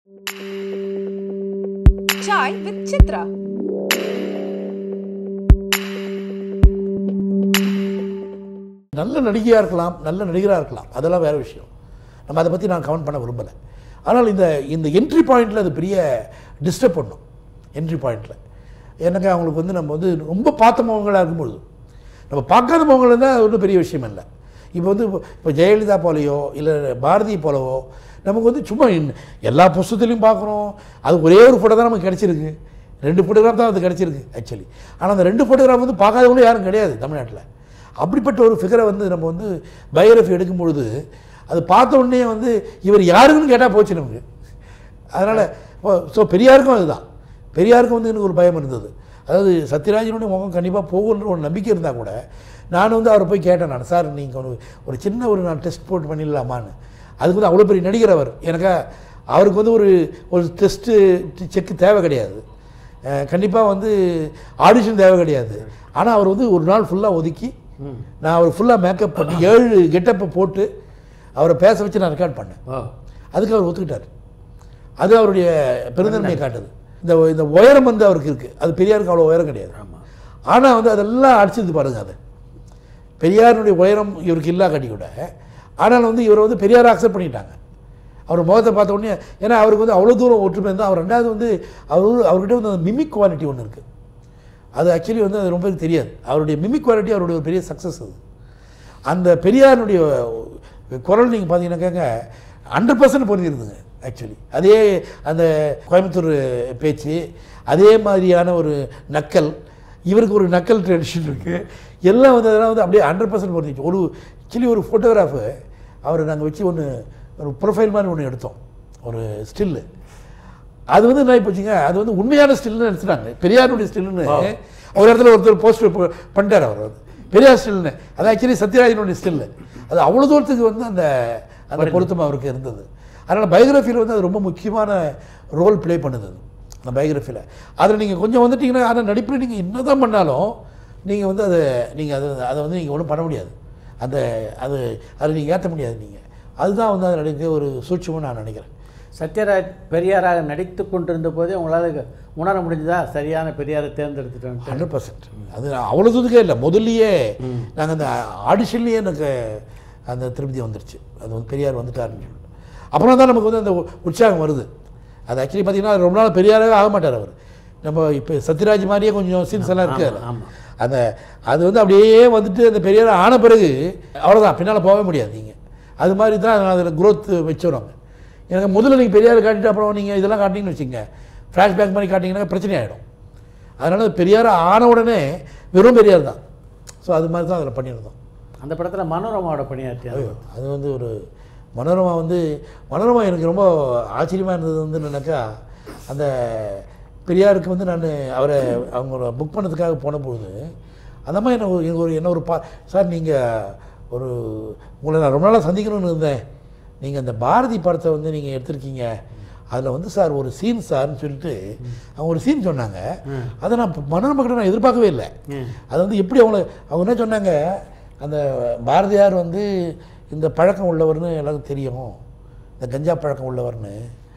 Chai with Chitra. நல்ல நடிகையாக இருக்கலாம் நல்ல நடிகராக இருக்கலாம் அதெல்லாம் வேறு விஷயம் நம்ம அதை பற்றி நான் கமெண்ட் பண்ண விரும்பலை ஆனால் இந்த இந்த என்ட்ரி பாயிண்டில் அது பெரிய டிஸ்டர்ப் பண்ணும் என்ட்ரி பாயிண்டில் எனக்கு அவங்களுக்கு வந்து நம்ம வந்து ரொம்ப பார்த்த முகங்களாக இருக்கும்பொழுது நம்ம பார்க்காத முகங்கள் இருந்தால் அது ஒன்றும் பெரிய விஷயம் இல்லை இப்போ வந்து இப்போ- இப்போ ஜெயலலிதா போலையோ இல்லை பாரதி போலவோ நமக்கு வந்து சும்மா இன்- எல்லா புஸ்தத்துலையும் பார்க்குறோம் அது ஒரே ஒரு ஃபோட்டோ தான் நமக்கு கிடச்சிருக்கு ரெண்டு ஃபோட்டோகிராஃப் தான் அது கிடச்சிருக்கு ஆக்சுவலி ஆனால் அந்த ரெண்டு ஃபோட்டோகிராஃப் வந்து பார்க்காதவங்களும் யாரும் கிடையாது தமிழ்நாட்டில் அப்படிப்பட்ட ஒரு ஃபிகரை வந்து நம்ம வந்து பயோகிராஃபி எடுக்கும் பொழுது அது பார்த்த உடனே வந்து இவர் யாருன்னு கேட்டால் போச்சு நமக்கு அதனால் ஸோ பெரியாருக்கும் அதுதான் பெரியாருக்கும் வந்து எனக்கு ஒரு பயம் இருந்தது அதாவது சத்யராஜனுடைய முகம் கண்டிப்பாக போகுன்ற ஒரு நம்பிக்கை இருந்தால் கூட நான் வந்து அவரை போய் கேட்டேன் நான் சார் நீங்கள் ஒரு ஒரு சின்ன ஒரு நான் டெஸ்ட் போட்டு பண்ணிடலாமான்னு அதுக்கு வந்து அவ்வளோ பெரிய நடிகர் அவர் எனக்கு அவருக்கு வந்து ஒரு ஒரு டெஸ்ட்டு செக்கு தேவை கிடையாது கண்டிப்பாக வந்து ஆடிஷன் தேவை கிடையாது ஆனால் அவர் வந்து ஒரு நாள் ஃபுல்லாக ஒதுக்கி நான் அவர் ஃபுல்லாக மேக்கப் பண்ணி ஏழு கெட்டப்பை போட்டு அவரை பேச வச்சு நான் ரெக்கார்ட் பண்ணேன் ஓ அதுக்கு அவர் ஒத்துக்கிட்டார் அது அவருடைய பெருந்தன்மையை காட்டுது இந்த இந்த உயரம் வந்து அவருக்கு இருக்குது அது பெரியாருக்கு அவ்வளோ உயரம் கிடையாது ஆமாம் ஆனால் வந்து அதெல்லாம் அடிச்சது பாருங்க அது பெரியாருடைய உயரம் இவருக்கு இல்லா கட்டி கூட ஆனால் வந்து இவரை வந்து பெரியாரை அக்செப்ட் பண்ணிட்டாங்க அவர் முகத்தை பார்த்த உடனே ஏன்னா அவருக்கு வந்து அவ்வளோ தூரம் ஒற்றுமை இருந்தால் அவர் ரெண்டாவது வந்து அவர் அவர்கிட்ட வந்து அந்த மிமிக் குவாலிட்டி ஒன்று இருக்குது அது ஆக்சுவலி வந்து அது ரொம்ப பேருக்கு தெரியாது அவருடைய மிமிக் குவாலிட்டி அவருடைய ஒரு பெரிய சக்ஸஸ் அது அந்த பெரியாருடைய குரல் நீங்கள் பார்த்தீங்கன்னாக்காங்க ஹண்ட்ரட் பர்சன்ட் பொருந்திருந்துங்க ஆக்சுவலி அதே அந்த கோயம்புத்தூர் பேச்சு அதே மாதிரியான ஒரு நக்கல் இவருக்கு ஒரு நக்கல் ட்ரெடிஷன் இருக்குது எல்லாம் வந்து அதெல்லாம் வந்து அப்படியே ஹண்ட்ரட் பர்சன்ட் பொருந்திச்சு ஒரு ஆக்சுவலி ஒரு ஃபோட்டோகிராஃபு அவரை நாங்கள் வச்சு ஒன்று ஒரு ப்ரொஃபைல் மாதிரி ஒன்று எடுத்தோம் ஒரு ஸ்டில்லு அது வந்து என்ன போச்சுங்க அது வந்து உண்மையான ஸ்டில்னு நினச்சிட்டாங்க பெரியாருடைய ஸ்டில்னு ஒரு இடத்துல ஒருத்தர் போஸ்ட் பண்ணிட்டார் அவர் வந்து பெரியார் ஸ்டில்னு அது ஆக்சுவலி சத்யராஜனுடைய ஸ்டில்லு அது அவ்வளோ தூரத்துக்கு வந்து அந்த அந்த பொருத்தம் அவருக்கு இருந்தது அதனால் பயோகிராஃபியில் வந்து அது ரொம்ப முக்கியமான ரோல் ப்ளே பண்ணுது அது, அந்த பயோகிராஃபியில் அதில் நீங்கள் கொஞ்சம் வந்துட்டீங்கன்னா ஆனால் நடிப்பில் நீங்கள் என்ன தான் பண்ணாலும் நீங்கள் வந்து அதை நீங்கள் அது அதை வந்து நீங்கள் ஒன்றும் பண்ண முடியாது அந்த அது அதை நீங்கள் ஏற்ற முடியாது நீங்கள் அதுதான் வந்து அதில் நடிக்க ஒரு சூட்சமாக நான் நினைக்கிறேன் சத்யராஜ் பெரியாராக நடித்து கொண்டிருந்த போதே உங்களால் உணர முடிஞ்சதா சரியான பெரியாரை தேர்ந்தெடுத்துட்டோம் ஹண்ட்ரட் பர்சன்ட் அது அவ்வளோ தூரத்துக்கே இல்லை முதல்லயே நாங்கள் அந்த ஆடிஷன்லேயே எனக்கு அந்த திருப்தி வந்துருச்சு அது வந்து பெரியார் வந்துட்டாருன்னு சொல்லிட்டு அப்புறம் தான் நமக்கு வந்து அந்த உ- உற்சாகம் வருது அது ஆக்சுவலி பார்த்தீங்கன்னா ரொம்ப நாள் பெரியாராகவே ஆக மாட்டார் அவர் நம்ம இப்போ சத்யராஜ் மாதிரியே கொஞ்சம் சீன்ஸ் எல்லாம் இருக்குது அதில் ஆமாம் அந்த அது வந்து அப்படியே வந்துட்டு அந்த பெரியார் ஆன பிறகு அவ்வளோதான் பின்னால் போகவே முடியாது நீங்கள் அது மாதிரி தான் அதில் growth வச்சுருவாங்க எனக்கு முதல்ல நீங்கள் பெரியார் காட்டிட்டு அப்புறம் நீங்கள் இதெல்லாம் காட்டிங்கன்னு வச்சுங்க ஃப்ளாஷ்பேக் மாதிரி காட்டிங்கன்னா பிரச்சனை ஆகிடும் அதனால் பெரியார் ஆன உடனே வெறும் பெரியார் தான் ஸோ அது மாதிரி தான் அதில் பண்ணியிருந்தோம் அந்த படத்தில் மனோரமாவோட பணியாற்றியார் ஐயோ அது வந்து ஒரு மனோரமா வந்து மனோரமா எனக்கு ரொம்ப ஆச்சரியமாக இருந்தது வந்து என்னன்னாக்கா அந்த பெரியாருக்கு வந்து நான் அவரை அவங்க புக் பண்ணதுக்காக போன பொழுது அந்த மாதிரி என்ன ஒரு எனக்கு ஒரு என்ன ஒரு பா சார் நீங்கள் ஒரு உங்களை நான் ரொம்ப நாளாக சந்திக்கணும்னு இருந்தேன் நீங்கள் அந்த பாரதி படத்தை வந்து நீங்கள் எடுத்திருக்கீங்க அதில் வந்து சார் ஒரு சீன் சார்னு சொல்லிட்டு அவங்க ஒரு சீன் சொன்னாங்க அதை நான் மனோரமா கிட்ட நான் எதிர்பார்க்கவே இல்லை அது வந்து எப்படி அவங்கள அவங்க என்ன சொன்னாங்க அந்த பாரதியார் வந்து இந்த பழக்கம் உள்ளவர்னு எல்லாருக்கும் தெரியும் இந்த கஞ்சா பழக்கம் உள்ளவர்னு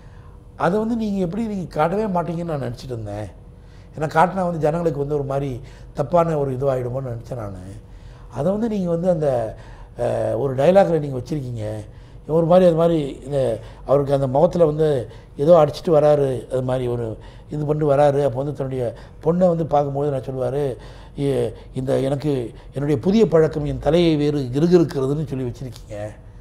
அதை வந்து நீங்கள் எப்படி நீங்கள் காட்டவே மாட்டீங்கன்னு நான் நினச்சிட்டு இருந்தேன் ஏன்னா காட்டினா வந்து ஜனங்களுக்கு வந்து ஒரு மாதிரி தப்பான ஒரு இதுவாகிடுமோன்னு நினச்சேன் நான் அதை வந்து நீங்கள் வந்து அந்த அஹ், ஒரு டைலாகில் நீங்கள் வச்சுருக்கீங்க ஒரு மாதிரி அது மாதிரி இந்த அவருக்கு அந்த முகத்தில் வந்து ஏதோ அடிச்சிட்டு வராரு அது மாதிரி ஒரு இது பண்ணி வராரு அப்போ வந்து தன்னுடைய பொண்ணை வந்து பார்க்கும்போது நான் சொல்லுவார் இந்த எனக்கு என்னுடைய புதிய பழக்கம் என் தலையை வேறு கிருகிருக்கிறதுன்னு சொல்லி வச்சுருக்கீங்க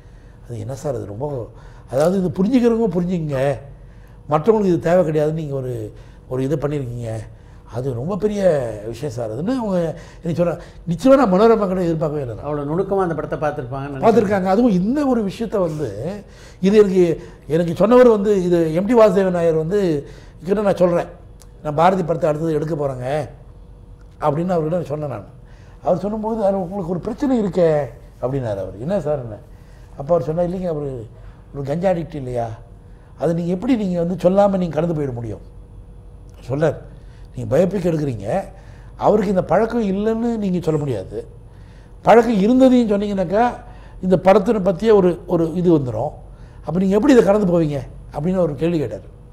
அது என்ன சார் அது ரொம்ப அதாவது இது புரிஞ்சுக்கிறவங்க புரிஞ்சுங்க மற்றவங்களுக்கு இது தேவை கிடையாதுன்னு நீங்கள் ஒரு ஒரு இது பண்ணியிருக்கீங்க அது ரொம்ப பெரிய விஷயம் சார் அதுன்னு அவங்க எனக்கு சொன்ன நிச்சயமாக நான் மனோரமா கூட எதிர்பார்க்கவே இல்லை நான். அவ்வளோ நுணுக்கமாக அந்த படத்தை பார்த்துருப்பாங்க பார்த்துருக்காங்க அதுவும் இந்த ஒரு விஷயத்த வந்து இது எனக்கு எனக்கு சொன்னவர் வந்து இது எம்டி வாசுதேவன் நாயர் வந்து கிட்ட நான் சொல்கிறேன் நான் பாரதி படத்தை அடுத்தது எடுக்க போகிறேங்க அப்படின்னு அவர்கிட்ட நான் சொன்னேன் நான் அவர் சொன்னபோது அது உங்களுக்கு ஒரு பிரச்சனை இருக்கே அப்படின்னாரு அவர் என்ன சார் என்ன அப்போ அவர் சொன்னார் இல்லைங்க அவர் ஒரு கஞ்சா அடிக்ட் இல்லையா அது நீங்கள் எப்படி நீங்கள் வந்து சொல்லாமல் நீங்கள் கடந்து போயிட முடியும் சொல்லார் நீங்கள் பயோபிக் எடுக்கிறீங்க அவருக்கு இந்த பழக்கம் இல்லைன்னு நீங்கள் சொல்ல முடியாது பழக்கம் இருந்ததையும் சொன்னீங்கன்னாக்கா இந்த படத்தினை பற்றிய ஒரு ஒரு இது வந்துடும் அப்போ நீங்கள் எப்படி இதை கடந்து போவீங்க அப்படின்னு ஒரு கேள்வி கேட்டார்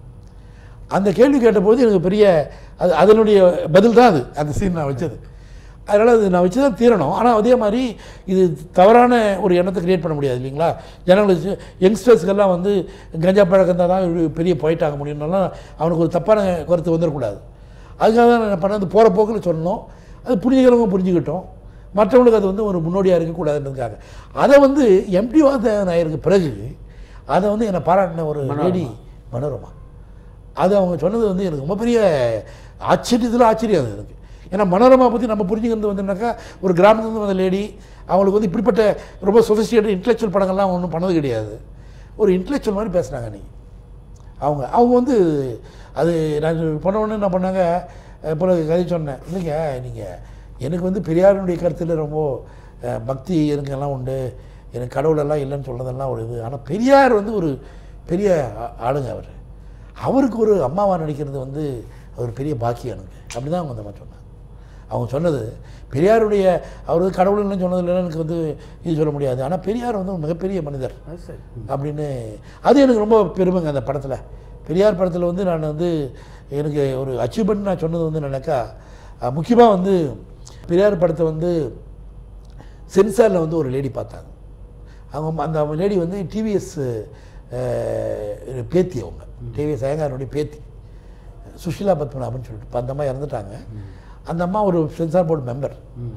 அந்த கேள்வி கேட்டபோது எனக்கு பெரிய அது அதனுடைய பதில் தான் அது அந்த சீன் நான் வச்சது அதனால் அது நான் வச்சு தான் தீரணும் ஆனால் அதே மாதிரி இது தவறான ஒரு எண்ணத்தை கிரியேட் பண்ண முடியாது இல்லைங்களா ஜனங்களுக்கு யங்ஸ்டர்ஸ்க்கெல்லாம் வந்து கஞ்சா பழக்கம் தான் ஒரு பெரிய பாயிண்ட் ஆக முடியும்னாலும் அவனுக்கு ஒரு தப்பான கருத்து வந்துடக்கூடாது அதுக்காக தான் நான் பண்ணது போகிற போக்கில் சொன்னோம் அது புரிஞ்சுக்கிறவங்க புரிஞ்சுக்கிட்டோம் மற்றவங்களுக்கு அது வந்து ஒரு முன்னோடியாக இருக்கக்கூடாதுன்றதுக்காக அதை வந்து எம்டி வாத நாயருக்கு பிறகு அதை வந்து என்னை பாராட்டின ஒரு லேடி மனோரமா அது அவங்க சொன்னது வந்து எனக்கு ரொம்ப பெரிய ஆச்சரியத்தில் ஆச்சரியம் அது எனக்கு ஏன்னா மனோரமா பற்றி நம்ம புரிஞ்சுக்கிறது வந்துனாக்கா ஒரு கிராமத்துலேருந்து வந்த லேடி அவங்களுக்கு வந்து இப்படிப்பட்ட ரொம்ப சொஃபிஸ்டிகேட்டட் இன்டெலெக்சுவல் படங்கள்லாம் ஒன்றும் பண்ணது கிடையாது ஒரு இன்டெலெக்சுவல் மாதிரி பேசுனாங்க நீ அவங்க அவங்க வந்து அது நான் பண்ண உடனே என்ன பண்ணாங்க இப்போ கதை சொன்னேன் இல்லைங்க நீங்கள் எனக்கு வந்து பெரியாருடைய கருத்தில் ரொம்ப அஹ், பக்தி எனக்கெல்லாம் உண்டு எனக்கு கடவுளெல்லாம் இல்லைன்னு சொல்கிறதெல்லாம் ஒரு இது ஆனால் பெரியார் வந்து ஒரு பெரிய ஆ- ஆளுங்க அவர் அவருக்கு ஒரு அம்மாவா நடிக்கிறது வந்து ஒரு பெரிய பாக்கியம் எனக்கு அப்படி தான் அவங்க அந்த மாதிரி சொன்னாங்க அவங்க சொன்னது பெரியாருடைய அவர் வந்து கடவுள் இல்லைன்னு சொன்னது இல்லைன்னு எனக்கு வந்து இது சொல்ல முடியாது ஆனால் பெரியார் வந்து ஒரு மிகப்பெரிய மனிதர் அது சரி அப்படின்னு அது எனக்கு ரொம்ப பெருமைங்க அந்த படத்தில் பெரியார் படத்தில் வந்து நான் வந்து எனக்கு ஒரு அச்சீவ்மெண்ட் நான் சொன்னது வந்து என்னன்னாக்கா முக்கியமாக வந்து பெரியார் படத்தை வந்து சென்சாரில் வந்து ஒரு லேடி பார்த்தாங்க அவங்க அந்த லேடி வந்து டிவிஎஸ் பேத்தி அவங்க டிவிஎஸ் அயங்காரனுடைய பேத்தி சுஷிலா பத்மநாபன் சொல்லிட்டு இப்ப அந்த அம்மா இறந்துட்டாங்க அந்த அம்மா ஒரு சென்சார் போர்டு மெம்பர்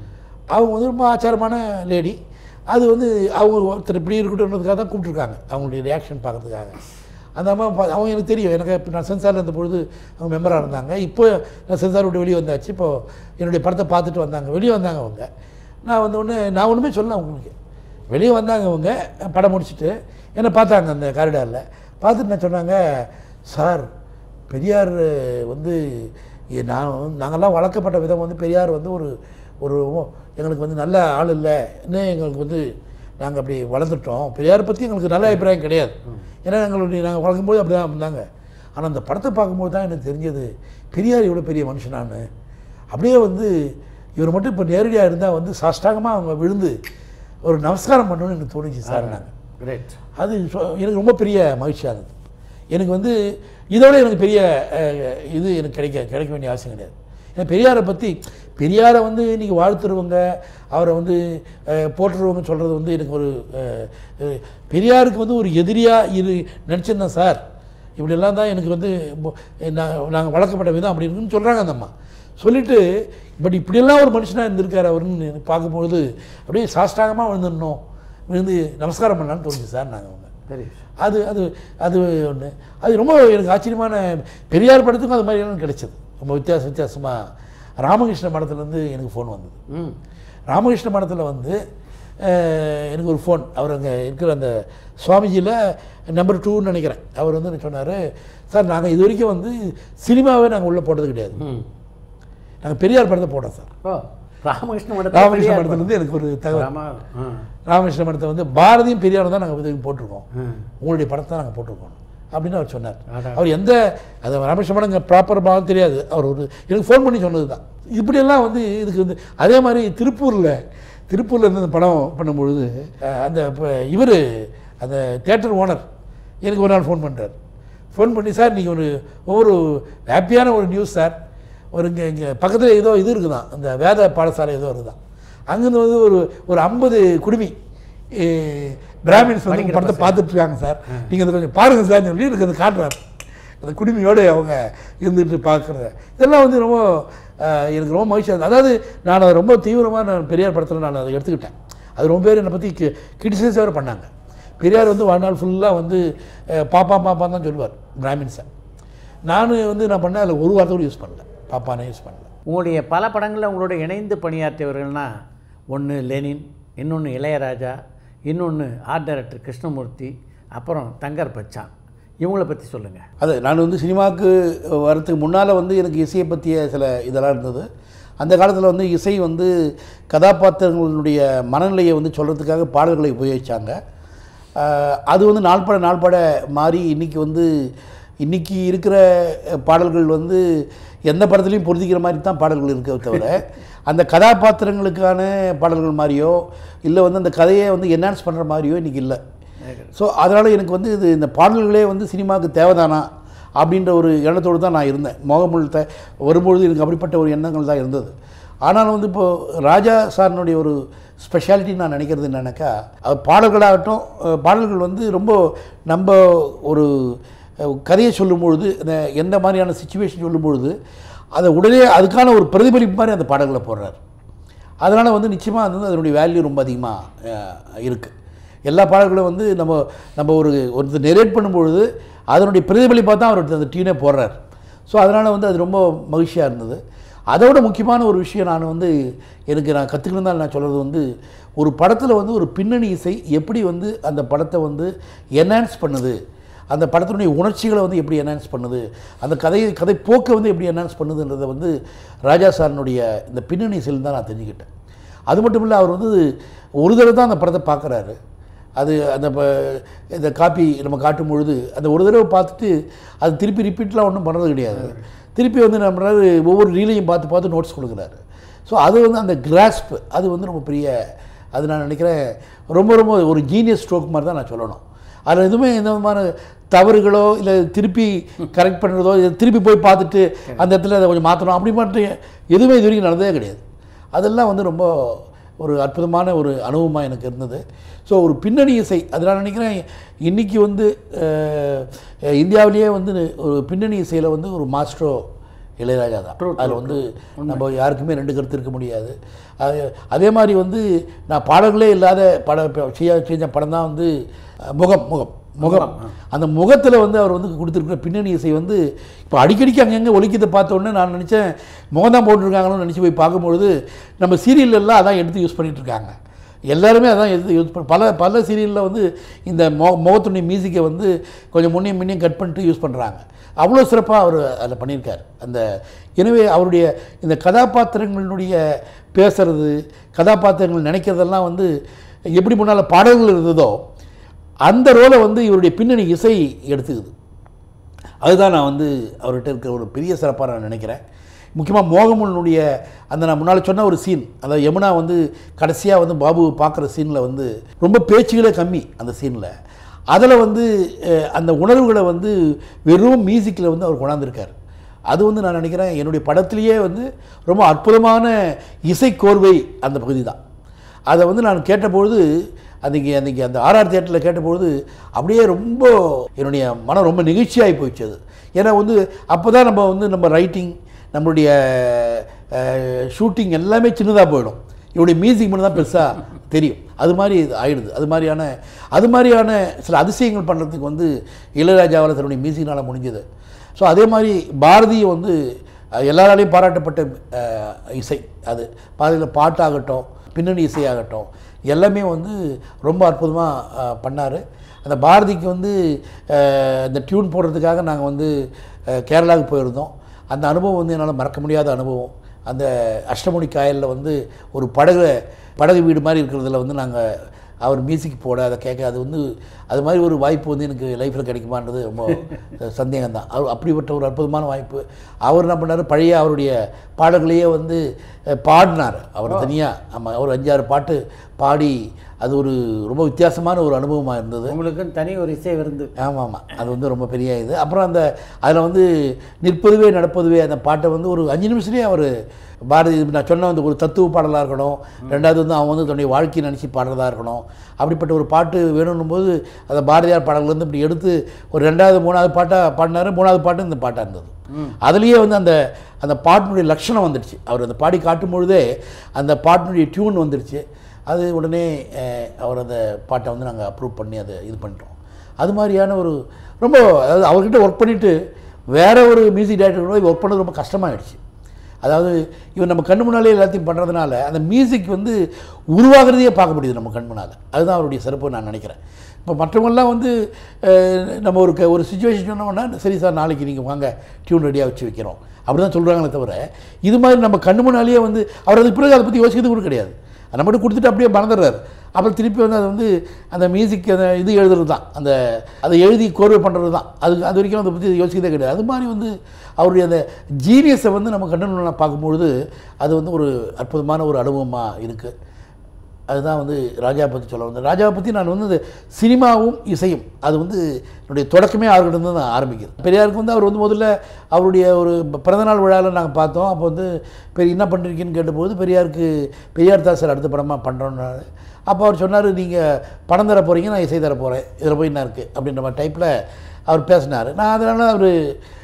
அவங்க வந்து ரொம்ப ஆச்சாரமான லேடி அது வந்து அவங்க ஒருத்தர் இப்படி இருக்கட்டும்ன்றதுக்காக தான் கூப்பிட்ருக்காங்க அவங்களுடைய ரியாக்ஷன் பார்க்கறதுக்காக அந்த அம்மா பா- அவங்க எனக்கு தெரியும் எனக்கு இப்போ நான் சென்சாரில் இருந்த பொழுது அவங்க மெம்பராக இருந்தாங்க இப்போ நான் சென்சார் விட்டு வெளியே வந்தாச்சு இப்போ என்னுடைய படத்தை பார்த்துட்டு வந்தாங்க வெளியே வந்தாங்க அவங்க நான் வந்து ஒன்று நான் ஒன்றுமே சொல்லல அவங்களுக்கு வெளியே வந்தாங்க அவங்க படம் முடிச்சுட்டு என்னை பார்த்தாங்க அந்த காரிடாரில் பார்த்துட்டு நான் சொன்னாங்க சார் பெரியார் வந்து எ- நான் வந்து- நாங்கள்லாம் வளர்க்கப்பட்ட விதம் வந்து பெரியார் வந்து ஒரு ஒரு எங்களுக்கு வந்து நல்ல ஆள் இல்லை இன்னும் எங்களுக்கு வந்து நாங்கள் அப்படி வளர்ந்துட்டோம் பெரியாரை பற்றி எங்களுக்கு நல்ல அபிப்பிராயம் கிடையாது ஏன்னா எங்களுடைய நாங்கள் வளர்க்கும்போது அப்படி தான் இருந்தாங்க ஆனால் அந்த படத்தை பார்க்கும்போது தான் எனக்கு தெரிஞ்சது பெரியார் இவ்வளோ பெரிய மனுஷனான்னு அப்படியே வந்து இவர் மட்டும் இப்போ நேரடியாக இருந்தால் வந்து சாஷ்டாகமாக அவங்க விழுந்து ஒரு நமஸ்காரம் பண்ணணும்னு எனக்கு தோணுச்சு சார் நாங்கள் கிரேட் அது சொ- எனக்கு ரொம்ப பெரிய மகிழ்ச்சியாக இருந்தது எனக்கு வந்து இதோட எனக்கு பெரிய அஹ், இது எனக்கு கிடைக்க கிடைக்க வேண்டிய அவசியம் கிடையாது ஏன்னா பெரியாரை பற்றி பெரியாரை வந்து நீங்கள் வாழ்த்துருவங்க அவரை வந்து அஹ், போற்றுருவங்க சொல்கிறது வந்து எனக்கு ஒரு அஹ், அஹ், பெரியாருக்கு வந்து ஒரு எதிரியாக இரு நினச்சிருந்தேன் சார் இப்படியெல்லாம் தான் எனக்கு வந்து நாங்கள் வளர்க்கப்பட்ட விதம் அப்படி இருக்குன்னு சொல்கிறாங்க அந்த அம்மா சொல்லிட்டு பட் இப்படியெல்லாம் ஒரு மனுஷனாக இருந்திருக்காரு அவருன்னு பார்க்கும்பொழுது அப்படியே சாஷ்டாகமாக விழுந்துடணும் விழுந்து நமஸ்காரம் பண்ணலான்னு தோணுச்சு சார் நாங்கள் அவங்க பெரிய விஷயம் அது அது அது ஒன்று அது ரொம்ப எனக்கு ஆச்சரியமான பெரியார் படத்துக்கும் அது மாதிரி எல்லாம் கிடைச்சது ரொம்ப வித்தியாச வித்தியாசமாக ராமகிருஷ்ண மடத்துலேருந்து எனக்கு ஃபோன் வந்தது ம் ராமகிருஷ்ண மடத்தில் வந்து அஹ், எனக்கு ஒரு ஃபோன் அவர் அங்கே இருக்கிற அந்த சுவாமிஜியில் நம்பர் டூன்னு நினைக்கிறேன் அவர் வந்து எனக்கு சொன்னார் சார் நாங்கள் இது வரைக்கும் வந்து சினிமாவே நாங்கள் உள்ளே போட்டது கிடையாது ம் நாங்கள் பெரியார் படத்தை போட்டோம் சார் ஓ ராமகிருஷ்ண மடத்துல ராமகிருஷ்ண பெரியார் மடத்துலேருந்து எனக்கு ஒரு தகவல் ராமா ஆ ராமகிருஷ்ண மடத்தை வந்து பாரதியும் பெரியாரும் தான் நாங்கள் இதுக்கு போட்டிருக்கோம் ம். உங்களுடைய படத்தை நாங்கள் போட்டிருக்கோம் அப்படின்னு அவர் சொன்னார் அடா. அவர் எந்த அது ராமகிருஷ்ண மடம் இங்கே ப்ராப்பர் பாகம் தெரியாது அவர் ஒரு எனக்கு ஃபோன் பண்ணி சொன்னது தான் இப்படியெல்லாம் வந்து இதுக்கு வந்து அதே மாதிரி திருப்பூரில் திருப்பூரில் இருந்து அந்த படம் பண்ணும்பொழுது அஹ், அந்த இவர் அந்த தேட்டர் ஓனர் எனக்கு ஒரு நாள் ஃபோன் பண்ணுறார் ஃபோன் பண்ணி சார் நீங்கள் ஒரு ஒவ்வொரு ஹாப்பியான ஒரு நியூஸ் சார் ஒரு இங்கே இங்கே பக்கத்தில் ஏதோ இது இருக்குதான் அந்த வேத பாடசாலை ஏதோ இருக்குதான் அங்கேருந்து வந்து ஒரு ஒரு ஐம்பது குடுமி eh, பிராமின்ஸ் வந்து உங்க படத்தை பார்த்துட்டு இருக்காங்க சார் நீங்கள் அதை கொஞ்சம் பாருங்கள் சார் சொல்லி எனக்கு அதை காட்டுறாரு அந்த குடுமையோடு அவங்க இருந்துட்டு பார்க்குறத இதெல்லாம் வந்து ரொம்ப அஹ், எனக்கு ரொம்ப மகிழ்ச்சியாக இருந்தது அதாவது நான் அதை ரொம்ப தீவிரமாக நான் பெரியார் படத்தில் நான் அதை எடுத்துக்கிட்டேன் அது ரொம்ப பேர் என்னை பற்றி கிரிட்டிசைஸ் வேறு பண்ணாங்க பெரியார் வந்து வாழ்நாள் ஃபுல்லாக வந்து அஹ், பாப்பா பாப்பான்னு தான் சொல்லுவார் பிராமின்ஸை நான் வந்து நான் பண்ணேன் அதில் ஒரு வார்த்தை கூட யூஸ் பண்ணல பாப்பானே யூஸ் பண்ணல உங்களுடைய பல படங்களில் உங்களோட இணைந்து பணியாற்றியவர்கள்னா ஒன்று லெனின் இன்னொன்று இளையராஜா இன்னொன்று ஆர்ட் டைரக்டர் கிருஷ்ணமூர்த்தி அப்புறம் தங்கர் பச்சான் இவங்கள பற்றி சொல்லுங்கள் அது நான் வந்து சினிமாவுக்கு வரத்துக்கு முன்னால் வந்து எனக்கு இசையை பற்றிய சில இதெல்லாம் இருந்தது அந்த காலத்தில் வந்து இசை வந்து கதாபாத்திரங்களுடைய மனநிலையை வந்து சொல்கிறதுக்காக பாடல்களை உபயோகித்தாங்க ஆஹ் அது வந்து நாள்பட நாள்பட மாறி இன்றைக்கி வந்து இன்றைக்கி இருக்கிற பாடல்கள் வந்து எந்த படத்துலையும் பொருந்திக்கிற மாதிரி தான் பாடல்கள் இருக்க தவிர அந்த கதாபாத்திரங்களுக்கான பாடல்கள் மாதிரியோ இல்லை வந்து அந்த கதையை வந்து என்ஹான்ஸ் பண்ணுற மாதிரியோ இன்றைக்கி இல்லை ஸோ அதனால் எனக்கு வந்து இது இந்த பாடல்களே வந்து சினிமாவுக்கு தேவைதானா அப்படின்ற ஒரு எண்ணத்தோடு தான் நான் இருந்தேன் மோகமுள் த வரும்பொழுது எனக்கு அப்படிப்பட்ட ஒரு எண்ணங்கள் தான் இருந்தது ஆனாலும் வந்து இப்போது ராஜா சாரினுடைய ஒரு ஸ்பெஷாலிட்டி நான் நினைக்கிறது என்னன்னாக்கா அது பாடல்களாகட்டும் அஹ், பாடல்கள் வந்து ரொம்ப நம்ம ஒரு அஹ், கதையை சொல்லும் பொழுது இந்த எந்த மாதிரியான சுச்சுவேஷன் சொல்லும் பொழுது அதை உடனே அதுக்கான ஒரு பிரதிபலிப்பு மாதிரி அந்த பாடல்களை போடுறார் அதனால் வந்து நிச்சயமாக வந்து அதனுடைய வேல்யூ ரொம்ப அதிகமாக இருக்குது எல்லா பாடல்களும் வந்து நம்ம நம்ம ஒரு ஒருத்தர் நெரேட் பண்ணும்பொழுது அதனுடைய பிரதிபலிப்பாக தான் அவர் அந்த டியூனே போடுறார் ஸோ அதனால் வந்து அது ரொம்ப மகிழ்ச்சியாக இருந்தது அதோட முக்கியமான ஒரு விஷயம் நான் வந்து எனக்கு நான் கற்றுக்கணும் நான் சொல்கிறது வந்து ஒரு படத்தில் வந்து ஒரு பின்னணி இசை எப்படி வந்து அந்த படத்தை வந்து என்ஹான்ஸ் பண்ணுது அந்த படத்தினுடைய உணர்ச்சிகளை வந்து எப்படி என்ஹான்ஸ் பண்ணுது அந்த கதை கதை போக்கை வந்து எப்படி என்ஹான்ஸ் பண்ணுதுன்றதை வந்து ராஜா சாரினுடைய இந்த பின்னணி இசையில் தான் நான் தெரிஞ்சுக்கிட்டேன் அது மட்டும் இல்லை அவர் வந்து ஒரு தடவை தான் அந்த படத்தை பார்க்குறாரு அது அந்த ப- இந்த காப்பி நம்ம காட்டும் பொழுது அந்த ஒரு தடவை பார்த்துட்டு அது திருப்பி ரிப்பீட்லாம் ஒன்றும் பண்ணுறது கிடையாது திருப்பி வந்து நம்மளால ஒவ்வொரு ரீலையும் பார்த்து பார்த்து நோட்ஸ் கொடுக்குறாரு ஸோ அது வந்து அந்த கிராஸ்ப் அது வந்து ரொம்ப பெரிய அது நான் நினைக்கிறேன் ரொம்ப ரொம்ப ஒரு ஜீனியஸ் ஸ்ட்ரோக் மாதிரி தான் நான் சொல்லணும் அதில் எதுவுமே எந்த விதமான தவறுகளோ இல்லை திருப்பி கரெக்ட் பண்ணுறதோ இல்லை திருப்பி போய் பார்த்துட்டு அந்த இடத்துல அதை கொஞ்சம் மாற்றணும் அப்படி மட்டும் எதுவுமே இது வரைக்கும் நடந்ததே கிடையாது அதெல்லாம் வந்து ரொம்ப ஒரு அற்புதமான ஒரு அனுபவமாக எனக்கு இருந்தது ஸோ ஒரு பின்னணி இசை அது நான் நினைக்கிறேன் இன்றைக்கி வந்து அஹ், இந்தியாவிலேயே வந்து ஒரு பின்னணி இசையில் வந்து ஒரு மாஸ்ட்ரோ இளையராஜா தான் அதில் வந்து நம்ம யாருக்குமே ரெண்டு கருத்து இருக்க முடியாது அது அதே மாதிரி வந்து நான் பாடல்களே இல்லாத பட செய்ய செஞ்ச படம் தான் வந்து அஹ், முகம் முகம் முகம் அந்த முகத்தில் வந்து அவர் வந்து கொடுத்துருக்குற பின்னணி இசை வந்து இப்போ அடிக்கடிக்கு அங்கங்கே ஒலிக்கிறதை பார்த்த உடனே நான் நினச்சேன் முகம் தான் போட்டிருக்காங்களோன்னு நினச்சி போய் பார்க்கும்பொழுது நம்ம சீரியல் எல்லாம் அதான் எடுத்து யூஸ் பண்ணிட்டு இருக்காங்க எல்லாருமே அதான் எடுத்து யூஸ் பண்ண பல பல சீரியலில் வந்து இந்த மொ முகத்துடைய மியூசிக்கை வந்து கொஞ்சம் முன்னையும் முன்னையும் கட் பண்ணிட்டு யூஸ் பண்ணுறாங்க அவ்வளோ சிறப்பாக அவர் அதில் பண்ணியிருக்கார் அந்த எனவே அவருடைய இந்த கதாபாத்திரங்களினுடைய பேசுறது கதாபாத்திரங்கள் நினைக்கிறதெல்லாம் வந்து எப்படி முன்னால் பாடல்கள் இருந்ததோ அந்த ரோலை வந்து இவருடைய பின்னணி இசை எடுத்துக்குது அதுதான் நான் வந்து அவர்கிட்ட இருக்கிற ஒரு பெரிய சிறப்பாக நான் நினைக்கிறேன் முக்கியமாக மோகமுலனுடைய அந்த நான் முன்னால் சொன்ன ஒரு சீன் அதாவது யமுனா வந்து கடைசியாக வந்து பாபு பார்க்குற சீனில் வந்து ரொம்ப பேச்சுகளே கம்மி அந்த சீனில் அதில் வந்து அஹ், அந்த உணர்வுகளை வந்து வெறும் மியூசிக்கில் வந்து அவர் கொண்டாந்துருக்கார் அது வந்து நான் நினைக்கிறேன் என்னுடைய படத்திலேயே வந்து ரொம்ப அற்புதமான இசைக்கோர்வை அந்த பகுதி தான் அதை வந்து நான் கேட்டபொழுது அன்றைக்கி அன்றைக்கி அந்த ஆர்ஆர் தியேட்டரில் கேட்டபொழுது அப்படியே ரொம்ப என்னுடைய மனம் ரொம்ப நெகிழ்ச்சியாகி போயிடுச்சு அது ஏன்னா வந்து அப்போ தான் நம்ம வந்து நம்ம ரைட்டிங் நம்மளுடைய ஷூட்டிங் எல்லாமே சின்னதாக போயிடும் இவருடைய மியூசிக் மட்டும் தான் பெருசாக தெரியும் அது மாதிரி இது ஆயிடுது அது மாதிரியான அது மாதிரியான சில அதிசயங்கள் பண்ணுறதுக்கு வந்து இளையராஜாவால் தன்னுடைய மியூசிக்னால் முடிஞ்சது ஸோ அதே மாதிரி பாரதியை வந்து அஹ், எல்லாராலையும் பாராட்டப்பட்ட அஹ், இசை அது பாதியில் பாட்டாகட்டும் பின்னணி இசையாகட்டும் எல்லாமே வந்து ரொம்ப அற்புதமாக பண்ணார் அந்த பாரதிக்கு வந்து அஹ், இந்த டியூன் போடுறதுக்காக நாங்கள் வந்து அஹ், கேரளாவுக்கு போயிருந்தோம் அந்த அனுபவம் வந்து என்னால் மறக்க முடியாத அனுபவம் அந்த அஷ்டமுடி காயலில் வந்து ஒரு படகு படகு வீடு மாதிரி இருக்கிறதுல வந்து நாங்கள் அவர் மியூசிக் போட அதை கேட்க அது வந்து அது மாதிரி ஒரு வாய்ப்பு வந்து எனக்கு லைஃப்பில் கிடைக்குமான்றது ரொம்ப சந்தேகம் தான் அவர் அப்படிப்பட்ட ஒரு அற்புதமான வாய்ப்பு அவர் என்ன பண்ணார் பழைய அவருடைய பாடல்களையே வந்து அஹ், பாடினார் அவர் தனியாக ஆமாம் அவர் அஞ்சாறு பாட்டு பாடி அது ஒரு ரொம்ப வித்தியாசமான ஒரு அனுபவமாக இருந்தது உங்களுக்குன்னு தனி ஒரு இசை விருந்து ஆமாம் ஆமாம் அது வந்து ரொம்ப பெரிய இது அப்புறம் அந்த அதில் வந்து நிற்பதுவே நடப்பதுவே அந்த பாட்டை வந்து ஒரு அஞ்சு நிமிஷத்துலேயே அவர் பாரதி நான் சொன்ன அந்த ஒரு தத்துவ பாடலாக இருக்கணும் ரெண்டாவது வந்து அவன் வந்து தன்னுடைய வாழ்க்கையை நினச்சி பாடுறதா இருக்கணும் அப்படிப்பட்ட ஒரு பாட்டு வேணும்னும் போது அந்த பாரதியார் பாடல்கள்லேருந்து இப்படி எடுத்து ஒரு ரெண்டாவது மூணாவது பாட்டாக பாடினார் மூணாவது பாட்டு இந்த பாட்டாக இருந்தது அதுலேயே வந்து அந்த அந்த பாட்டினுடைய லட்சணம் வந்துடுச்சு அவர் அந்த பாடி காட்டும் பொழுதே அந்த பாட்டினுடைய டியூன் வந்துடுச்சு அது உடனே அஹ், அவர் அந்த பாட்டை வந்து நாங்கள் அப்ரூவ் பண்ணி அதை இது பண்ணிட்டோம் அது மாதிரியான ஒரு ரொம்ப அதாவது அவர்கிட்ட ஒர்க் பண்ணிவிட்டு வேற ஒரு மியூசிக் டைரக்டர் ஒர்க் பண்ணது ரொம்ப கஷ்டமாயிடுச்சு அதாவது இவன் நம்ம கண்ணு முன்னாலே எல்லாத்தையும் பண்ணுறதுனால அந்த மியூசிக் வந்து உருவாகிறதையே பார்க்க முடியுது நம்ம கண் முன்னால் அதுதான் அவருடைய சிறப்பு நான் நினைக்கிறேன் இப்போ மற்றவங்கெல்லாம் வந்து அஹ், நம்ம ஒரு க- ஒரு சுச்சுவேஷன் சொன்னோம்னா சரி சார் நாளைக்கு நீங்கள் வாங்க டியூன் ரெடியாக வச்சு வைக்கிறோம் அப்படி தான் சொல்கிறாங்களே தவிர இது மாதிரி நம்ம கண்ணு முன்னாலேயே வந்து அவர் அதுக்கு பிறகு அதை பற்றி யோசிக்கிறது கூட கிடையாது அதை மட்டும் கொடுத்துட்டு அப்படியே மறந்துடுறாரு அப்புறம் திருப்பி வந்து அது வந்து அந்த மியூசிக் அந்த இது எழுதுறது தான் அந்த அதை எழுதி கோர்வை பண்ணுறது தான் அது அது வரைக்கும் அதை பற்றி யோசிக்கதே கிடையாது அது மாதிரி வந்து அவருடைய அந்த ஜீனியஸை வந்து நம்ம கண்ணு முன்னால் பார்க்கும்பொழுது அது வந்து ஒரு அற்புதமான ஒரு அனுபவமாக இருக்குது அதுதான் வந்து ராஜா பற்றி சொல்ல வந்தேன் ராஜாவை பற்றி நான் வந்து இந்த சினிமாவும் இசையும் அது வந்து என்னுடைய தொடக்கமே அவர்கிட்ட இருந்து தான் ஆரம்பிக்குது பெரியாருக்கு வந்து அவர் வந்து முதல்ல அவருடைய ஒரு பிறந்தநாள் விழாவில் நாங்கள் பார்த்தோம் அப்போ வந்து பெரிய என்ன பண்ணுறீங்கன்னு கேட்டபோது பெரியாருக்கு பெரியார் தாசர் அடுத்த படமாக பண்ணுறோன்னாரு அப்போ அவர் சொன்னார் நீங்கள் பணம் தர போகிறீங்க நான் இசை தர போகிறேன் இதில் போய் என்ன இருக்குது அப்படின்ற மாதிரி டைப்பில் அவர் பேசினார் நான் அதனால் அவர்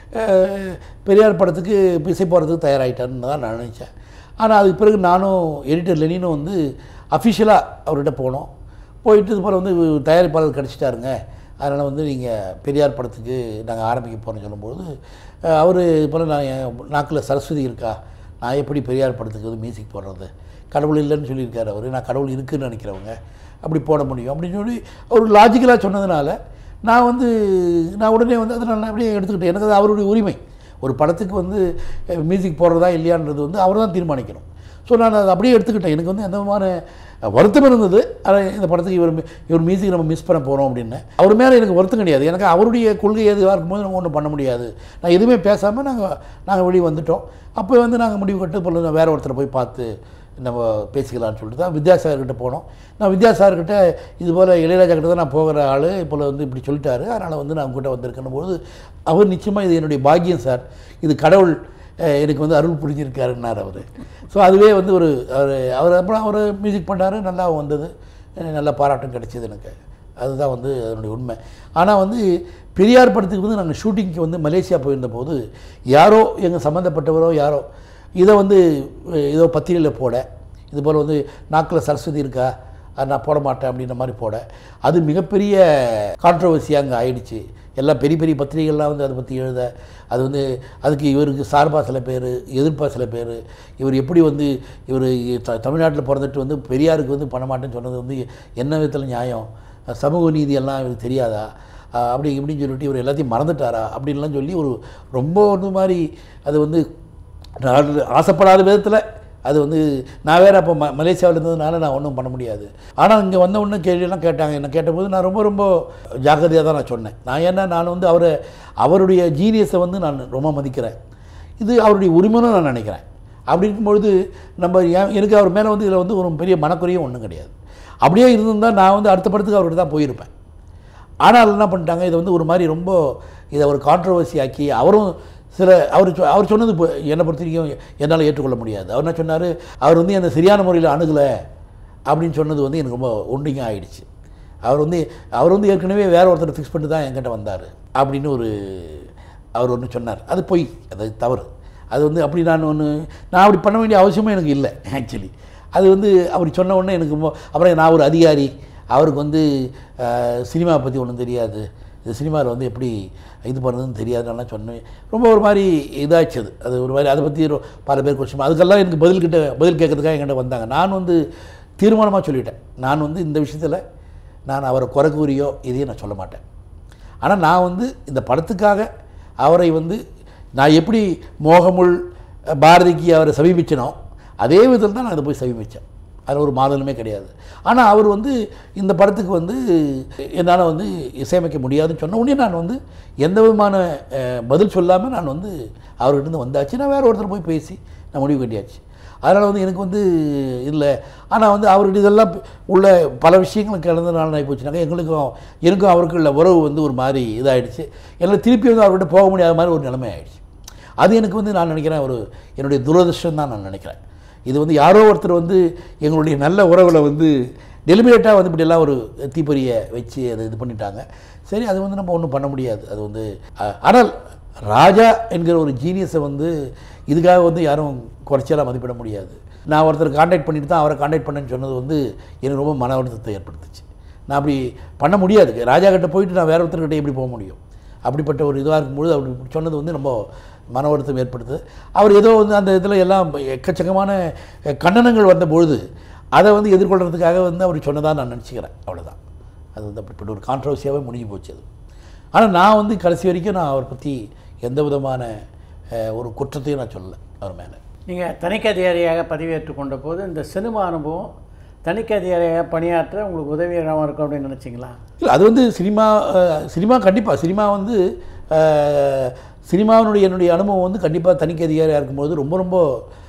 பெரியார் படத்துக்கு இசை போகிறதுக்கு தயாராகிட்டாருன்னு தான் நான் நினச்சேன் ஆனால் அதுக்கு பிறகு நானும் எடிட்டர் லெனினும் வந்து அஃபிஷியலாக அவர்கிட்ட போனோம் போயிட்டு இது போல் வந்து தயாரிப்பாளர் கிடச்சிட்டாருங்க அதனால் வந்து நீங்கள் பெரியார் படத்துக்கு நாங்கள் ஆரம்பிக்க போகிறோம்னு சொல்லும்போது அவர் இது போல் நான் என் நாக்கில் சரஸ்வதி இருக்கா நான் எப்படி பெரியார் படத்துக்கு வந்து மியூசிக் போடுறது கடவுள் இல்லைன்னு சொல்லியிருக்காரு அவர் நான் கடவுள் இருக்குன்னு நினைக்கிறவங்க அப்படி போட முடியும் அப்படின்னு சொல்லி அவர் லாஜிக்கலாக சொன்னதுனால நான் வந்து நான் உடனே வந்து அதை நான் அப்படியே எடுத்துக்கிட்டேன் எனக்கு அது அவருடைய உரிமை ஒரு படத்துக்கு வந்து மியூசிக் போடுறதா இல்லையான்றது வந்து அவர் தான் தீர்மானிக்கணும் ஸோ நான் அதை அப்படியே எடுத்துக்கிட்டேன் எனக்கு வந்து எந்த விதமான வருத்தம் இருந்தது ஆனால் இந்த படத்துக்கு இவர் மி- இவர் மியூசிக் நம்ம மிஸ் பண்ண போகிறோம் அப்படின்னு அவர் மேலே எனக்கு வருத்தம் கிடையாது எனக்கு அவருடைய கொள்கை எதுவாக இருக்கும்போது நம்ம ஒன்றும் பண்ண முடியாது நான் எதுவுமே பேசாமல் நாங்கள் நாங்கள் வெளியே வந்துட்டோம் அப்போ வந்து நாங்கள் முடிவு கட்டு போல நான் வேற ஒருத்தரை போய் பார்த்து நம்ம பேசிக்கலாம்னு சொல்லிட்டு தான் வித்யாசாகர்கிட்ட போனோம் நான் வித்யாசாகர்கிட்ட இது போல் இளையராஜா கிட்ட தான் நான் போகிற ஆள் இப்போ வந்து இப்படி சொல்லிட்டாரு அதனால் வந்து நான் உங்ககிட்ட வந்திருக்கேன் போது அவர் நிச்சயமாக இது என்னுடைய பாக்கியம் சார் இது கடவுள் அஹ், எனக்கு வந்து அருள் புரிஞ்சிருக்காருன்னார் அவர் ஸோ அதுவே வந்து ஒரு அவர் அவர் அப்புறம் அவர் மியூசிக் பண்ணார் நல்லா வந்தது அஹ், நல்ல பாராட்டம் கிடைச்சிது எனக்கு அதுதான் வந்து அதனுடைய உண்மை ஆனால் வந்து பெரியார் படத்துக்கு வந்து நாங்கள் ஷூட்டிங்க்கு வந்து மலேசியா போயிருந்த போது யாரோ எங்கள் சம்மந்தப்பட்டவரோ யாரோ இதை வந்து அஹ், ஏதோ பத்திரிகையில் போட இது போல் வந்து நாக்கில் சரஸ்வதி இருக்கா அது நான் போட மாட்டேன் அப்படின்ற மாதிரி போட அது மிகப்பெரிய கான்ட்ரவர்சியாக அங்கே ஆயிடுச்சு எல்லாம் பெரிய பெரிய பத்திரிகைகள்லாம் வந்து அதை பற்றி எழுத அது வந்து அதுக்கு இவருக்கு சார்பாக சில பேர் எதிர்ப்பாக சில பேர் இவர் எப்படி வந்து இவர் த தமிழ்நாட்டில் பிறந்துட்டு வந்து பெரியாருக்கு வந்து பண்ண மாட்டேன்னு சொன்னது வந்து என்ன விதத்தில் நியாயம் சமூக நீதி எல்லாம் இவருக்கு தெரியாதா அஹ் அப்படி இப்படின்னு சொல்லிட்டு இவர் எல்லாத்தையும் மறந்துட்டாரா அப்படின்லாம் சொல்லி ஒரு ரொம்ப ஒரு மாதிரி அது வந்து நான் ஆசைப்படாத விதத்தில் அது வந்து நான் வேறு அப்போ ம மலேசியாவில் இருந்ததுனால நான் ஒன்றும் பண்ண முடியாது ஆனால் இங்கே வந்த உடனே கேள்வியெல்லாம் கேட்டாங்க என்ன கேட்டபோது நான் ரொம்ப ரொம்ப ஜாக்கிரதையாக தான் நான் சொன்னேன் நான் ஏன்னா நான் வந்து அவரை அவருடைய ஜீனியஸை வந்து நான் ரொம்ப மதிக்கிறேன் இது அவருடைய உரிமைன்னு நான் நினைக்கிறேன் அப்படி இருக்கும்பொழுது நம்ம ஏன் எனக்கு அவர் மேலே வந்து இதில் வந்து ஒரு பெரிய மனக்குறையும் ஒன்றும் கிடையாது அப்படியே இருந்திருந்தால் நான் வந்து அடுத்த படத்துக்கு அவர்கிட்ட தான் போயிருப்பேன் ஆனால் என்ன பண்ணிட்டாங்க இதை வந்து ஒரு மாதிரி ரொம்ப இதை ஒரு கான்ட்ரவர்சி ஆக்கி அவரும் சில அவர் சொ- அவர் சொன்னது இப்போ என்னை பொறுத்த வரைக்கும் என்னால் ஏற்றுக்கொள்ள முடியாது அவர் என்ன சொன்னார் அவர் வந்து என்னை சரியான முறையில் அணுகலை அப்படின்னு சொன்னது வந்து எனக்கு ரொம்ப ஒன்றிங்க ஆயிடுச்சு அவர் வந்து அவர் வந்து ஏற்கனவே வேற ஒருத்தர் ஃபிக்ஸ் பண்ணிட்டு தான் என்கிட்ட வந்தார் அப்படின்னு ஒரு அவர் ஒன்று சொன்னார் அது பொய் அது தவறு அது வந்து அப்படி நான் ஒன்று நான் அப்படி பண்ண வேண்டிய அவசியமும் எனக்கு இல்லை ஆக்சுவலி அது வந்து அப்படி சொன்ன உடனே எனக்கு மொ- அப்புறம் நான் ஒரு அதிகாரி அவருக்கு வந்து அஹ், சினிமா பற்றி ஒன்றும் தெரியாது இது சினிமாவில் வந்து எப்படி இது பண்ணுறதுன்னு தெரியாதுன்னு சொன்னேன் ரொம்ப ஒரு மாதிரி இதாச்சு அது அது ஒரு மாதிரி அதை பற்றி ரொ- பல பேர் கொஸ்டின் அதுக்கெல்லாம் எனக்கு பதில் கிட்ட பதில் கேட்கறதுக்காக என்கிட்ட வந்தாங்க நான் வந்து தீர்மானமாக சொல்லிட்டேன் நான் வந்து இந்த விஷயத்தில் நான் அவரை குறை கூறியோ இதையும் நான் சொல்ல மாட்டேன் ஆனால் நான் வந்து இந்த படத்துக்காக அவரை வந்து நான் எப்படி மோகமுள் பாரதிக்கு அவரை சமீபிச்சனோ அதே விதத்தில் தான் நான் அதை போய் சமீபித்தேன் அதில் ஒரு மாதலுமே கிடையாது ஆனால் அவர் வந்து இந்த படத்துக்கு வந்து என்னால் வந்து இசையமைக்க முடியாதுன்னு சொன்ன உடனே நான் வந்து எந்த விதமான அஹ், பதில் சொல்லாமல் நான் வந்து அவர்கிட்ட இருந்து வந்தாச்சு நான் வேற ஒருத்தர் போய் பேசி நான் முடிவு கட்டியாச்சு அதனால் வந்து எனக்கு வந்து இல்லை ஆனால் வந்து அவர்கிட்ட இதெல்லாம் உள்ள பல விஷயங்கள் கலந்தனால ஆகி போச்சுனாக்கா எங்களுக்கும் எனக்கும் அவருக்கும் உள்ள உறவு வந்து ஒரு மாதிரி இதாகிடுச்சு என்னால் திருப்பி வந்து அவர்கிட்ட போக முடியாத மாதிரி ஒரு நிலைமை ஆயிடுச்சு அது எனக்கு வந்து நான் நினைக்கிறேன் ஒரு என்னுடைய துரதிர்ஷ்டம் தான் நான் நினைக்கிறேன் இது வந்து யாரோ ஒருத்தர் வந்து எங்களுடைய நல்ல உறவில் வந்து டெலிபரேட்டாக வந்து இப்படியெல்லாம் ஒரு தீப்பொறியை வச்சு அதை இது பண்ணிட்டாங்க சரி அது வந்து நம்ம ஒன்றும் பண்ண முடியாது அது வந்து அஹ், ஆனால் ராஜா என்கிற ஒரு ஜீனியஸை வந்து இதுக்காக வந்து யாரும் குறைச்சலாக மதிப்பிட முடியாது நான் ஒருத்தர் காண்டாக்ட் பண்ணிட்டு தான் அவரை காண்டாக்ட் பண்ணேன்னு சொன்னது வந்து எனக்கு ரொம்ப மன வருத்தத்தை ஏற்படுத்துச்சு நான் அப்படி பண்ண முடியாது ராஜா கிட்ட போயிட்டு நான் வேற ஒருத்தர்கிட்ட எப்படி போக முடியும் அப்படிப்பட்ட ஒரு இதுவாக இருக்கும்பொழுது அப்படி சொன்னது வந்து ரொம்ப மன வருத்தம் ஏற்படுத்துது அவர் ஏதோ வந்து அந்த இதில் எல்லாம் எக்கச்சக்கமான அஹ், கண்டனங்கள் வந்த பொழுது அதை வந்து எதிர்கொள்கிறதுக்காக வந்து அவர் சொன்னதாக நான் நினச்சிக்கிறேன் அவ்வளோதான் அது வந்து அப்படிப்பட்ட ஒரு கான்ட்ரவர்சியாகவே முடிஞ்சு போச்சு அது ஆனால் நான் வந்து கடைசி வரைக்கும் நான் அவரை பற்றி எந்த விதமான அஹ், ஒரு குற்றத்தையும் நான் சொல்லலை அவர் மேலே நீங்கள் தணிக்கதிகாரியாக பதவியேற்றுக் கொண்ட போது இந்த சினிமா அனுபவம் தணிக்கதிகாரியாக பணியாற்ற உங்களுக்கு உதவிகரமாக இருக்கும் அப்படின்னு நினச்சிங்களா இல்லை அது வந்து சினிமா அஹ், சினிமா கண்டிப்பாக சினிமா வந்து அஹ், சினிமாவினுடைய என்னுடைய அனுபவம் வந்து கண்டிப்பாக தணிக்கை அதிகாரியாக இருக்கும்போது ரொம்ப ரொம்ப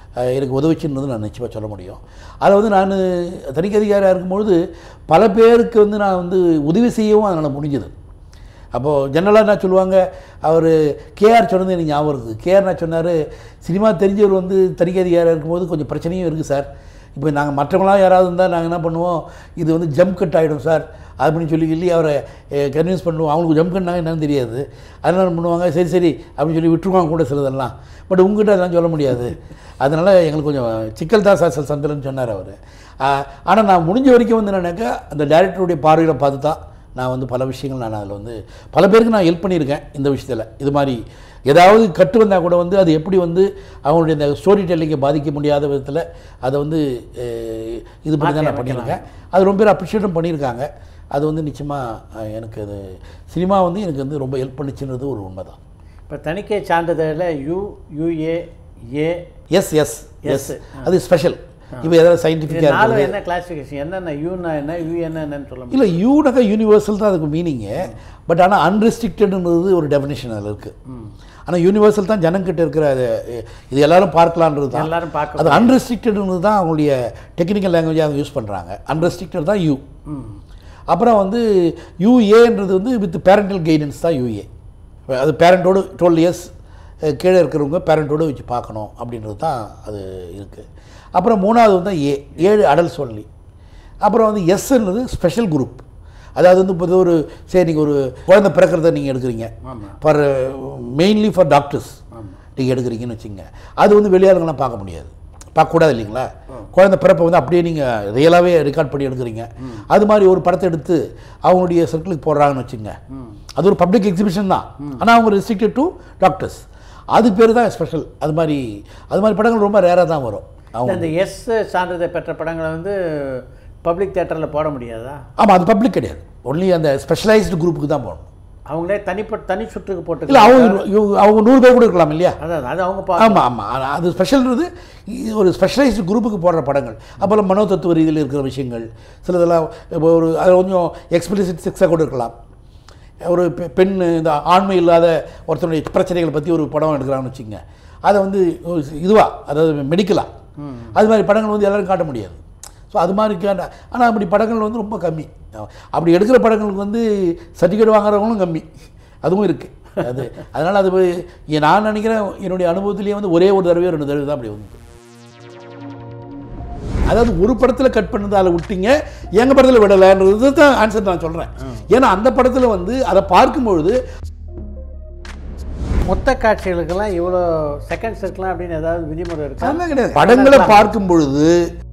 அஹ், எனக்கு உதவிச்சுன்றது நான் நிச்சயமாக சொல்ல முடியும் அதில் வந்து நான் தணிக்கை அதிகாரியாக இருக்கும்பொழுது பல பேருக்கு வந்து நான் வந்து உதவி செய்யவும் அதனால் முடிஞ்சது அப்போது ஜெனரலாக என்ன சொல்லுவாங்க அவர் கேஆர் சொன்னது எனக்கு ஞாபகம் இருக்குது கேஆர் நான் சொன்னார் சினிமா தெரிஞ்சவர் வந்து தணிக்கை அதிகாரியாக இருக்கும்போது கொஞ்சம் பிரச்சனையும் இருக்குது சார் இப்போ நாங்கள் மற்றவங்களாம் யாராவது இருந்தால் நாங்கள் என்ன பண்ணுவோம் இது வந்து ஜம்ப் கட் ஆகிடும் சார் அப்படின்னு சொல்லி சொல்லி அவரை கன்வின்ஸ் பண்ணுவோம் அவங்களுக்கு ஜம்ப் கட்னா என்னன்னு தெரியாது அதனால என்ன பண்ணுவாங்க சரி சரி அப்படின்னு சொல்லி விட்டுருவாங்க கூட சிலதெல்லாம் பட் உங்ககிட்ட அதெல்லாம் சொல்ல முடியாது அதனால் எங்களுக்கு கொஞ்சம் சிக்கல் தான் சார் சில சந்திரன் சொன்னார் அவர் ஆனால் நான் முடிஞ்ச வரைக்கும் வந்து என்னன்னாக்கா அந்த டேரக்டருடைய பார்வையில் பார்த்து தான் நான் வந்து பல விஷயங்கள் நான் அதில் வந்து பல பேருக்கு நான் ஹெல்ப் பண்ணியிருக்கேன் இந்த விஷயத்தில் இது மாதிரி ஏதாவது கட்டு வந்தால் கூட வந்து அது எப்படி வந்து அவங்களுடைய இந்த ஸ்டோரி டெல்லிங்கை பாதிக்க முடியாத விதத்தில் அதை வந்து அஹ், இது பண்ணி தான் நான் பண்ணியிருக்கேன் அது ரொம்ப பேர் அப்ரிஷியேட்டும் பண்ணியிருக்காங்க அது வந்து நிச்சயமாக எனக்கு அது சினிமா வந்து எனக்கு வந்து ரொம்ப ஹெல்ப் பண்ணிச்சுன்றது ஒரு உண்மை தான் இப்போ தணிக்கை சான்றிதழில் U UA A S S S அது ஸ்பெஷல் இப்போ ஏதாவது இது சயின்டிஃபிக்காக நாலும் என்ன கிளாசிஃபிகேஷன் என்னென்ன யூனா என்ன யூ என்னன்னு சொல்ல முடியும் இல்லை யூனாக்கா யூனிவர்சல் தான் அதுக்கு மீனிங்கு பட் ஆனால் அன்ரெஸ்ட்ரிக்டட்ன்றது ஒரு டெஃபினேஷன் அதில் இருக்குது ஆனால் யூனிவர்சல் தான் ஜனங்கிட்ட இருக்கிற அது இது எல்லாரும் பார்க்கலான்றது தான் எல்லாரும் பார்க்க அது அன்ரெஸ்ட்ரிக்டட்னு தான் அவங்களுடைய டெக்னிக்கல் லாங்குவேஜ் அவங்க யூஸ் பண்ணுறாங்க அன்ரெஸ்ட்ரிக்டட் தான் யூ அப்புறம் வந்து யூஏன்றது வந்து வித் பேரண்டல் கைடன்ஸ் தான் யூஏ அது பேரண்ட்டோடு டுவெல் இயர்ஸ் கீழே இருக்கிறவங்க பேரண்ட்டோடு வச்சு பார்க்கணும் அப்படின்றது தான் அது இருக்குது அப்புறம் மூணாவது வந்து ஏ ஏழு அடல்ஸ் ஒன்லி அப்புறம் வந்து எஸ்ன்றது ஸ்பெஷல் குரூப் அதாவது வந்து இப்போ ஒரு சரி நீங்கள் ஒரு குழந்தை பிறக்கிறத நீங்கள் எடுக்கிறீங்க ஃபார் மெயின்லி ஃபார் டாக்டர்ஸ் நீங்கள் எடுக்கிறீங்கன்னு வச்சுங்க அது வந்து வெளியாளுங்களாம் பார்க்க முடியாது பார்க்கக்கூடாது இல்லைங்களா குழந்தை பிறப்பை வந்து அப்படியே நீங்கள் ரியலாகவே ரெக்கார்ட் பண்ணி எடுக்கிறீங்க அது மாதிரி ஒரு படத்தை எடுத்து அவங்களுடைய சர்க்கிளுக்கு போடுறாங்கன்னு வச்சுங்க அது ஒரு பப்ளிக் எக்ஸிபிஷன் தான் ஆனால் அவங்க ரெஸ்ட்ரிக்டட் டு டாக்டர்ஸ் அது பேர் தான் ஸ்பெஷல் அது மாதிரி அது மாதிரி படங்கள் ரொம்ப ரேராக தான் வரும் அவங்க இந்த எஸ் சான்றிதழ் பெற்ற படங்களை வந்து பப்ளிக் தேட்டரில் போட முடியாதா ஆமாம் அது பப்ளிக் கிடையாது ஒன்லி அந்த ஸ்பெஷலைஸ்டு குரூப்புக்கு தான் போகணும் அவங்களே தனிப்பட்ட தனி சுற்றுக்கு போட்டு இல்லை அவங்க இவங்க- அவங்க நூறு பேர் கூட இருக்கலாம் இல்லையா அதான் அது அவங்க பா ஆமாம் ஆமாம் அது ஸ்பெஷல்ன்றது இது ஒரு ஸ்பெஷலைஸ்டு குரூப்புக்கு போடுற படங்கள் அப்புறம் மனோ தத்துவ ரீதியில் இருக்கிற விஷயங்கள் சிலதெல்லாம் இப்போ ஒரு அது கொஞ்சம் எக்ஸ்பிளிசிட் செக்ஸாக கூட இருக்கலாம் ஒரு பெ- பெண் இந்த ஆண்மை இல்லாத ஒருத்தனுடைய பிரச்சனைகளை பற்றி ஒரு படம் எடுக்கிறாங்கன்னு வச்சுங்க அதை வந்து இதுவாக அதாவது மெடிக்கலாக அது மாதிரி படங்கள் வந்து எல்லாரும் காட்ட முடியாது ஸோ அது மாதிரி ஆனால் அப்படி படங்கள் வந்து ரொம்ப கம்மி அப்படி எடுக்கிற படங்களுக்கு வந்து சர்டிஃபிகேட் வாங்குறவங்களும் கம்மி அதுவும் இருக்குது அது அதனால் அது போய் ஏ- நான் நினைக்கிறேன் என்னுடைய அனுபவத்திலேயே வந்து ஒரே ஒரு தடவையோ ரெண்டு தடவை தான் அப்படி வந்து அதாவது ஒரு படத்தில் கட் பண்ணதால விட்டீங்க எங்கள் படத்தில் விடலைன்றது தான் ஆன்சர் நான் சொல்கிறேன் ஏன்னா அந்த படத்தில் வந்து அதை பார்க்கும்பொழுது மொத்த காட்சிகளுக்கெல்லாம் இவ்வளோ செகண்ட்ஸ் இருக்கலாம் அப்படின்னு ஏதாவது விதிமுறை இருக்கா அதெல்லாம் கிடையாது படங்களை பார்க்கும் பொழுது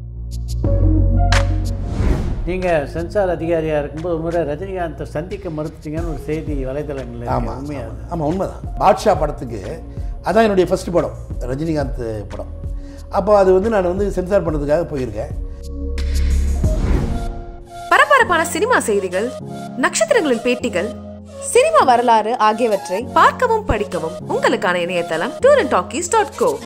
நீங்கள் சென்சார் அதிகாரியாக இருக்கும்போது ஒரு முறை ரஜினிகாந்தை சந்திக்க மறுத்துட்டீங்கன்னு ஒரு செய்தி வலைதளங்களில் இருக்கு. ஆமாம் உண்மையா அது? ஆமாம் உண்மைதான் பாட்ஷா படத்துக்கு அதான் என்னுடைய ஃபர்ஸ்ட் படம் ரஜினிகாந்த் படம் அப்போ அது வந்து நான் வந்து சென்சார் பண்ணதுக்காக போயிருக்கேன் பரபரப்பான சினிமா செய்திகள் நட்சத்திரங்களின் பேட்டிகள் சினிமா வரலாறு ஆகியவற்றை பார்க்கவும் படிக்கவும் உங்களுக்கான இணையதளம் tour and talkies dot go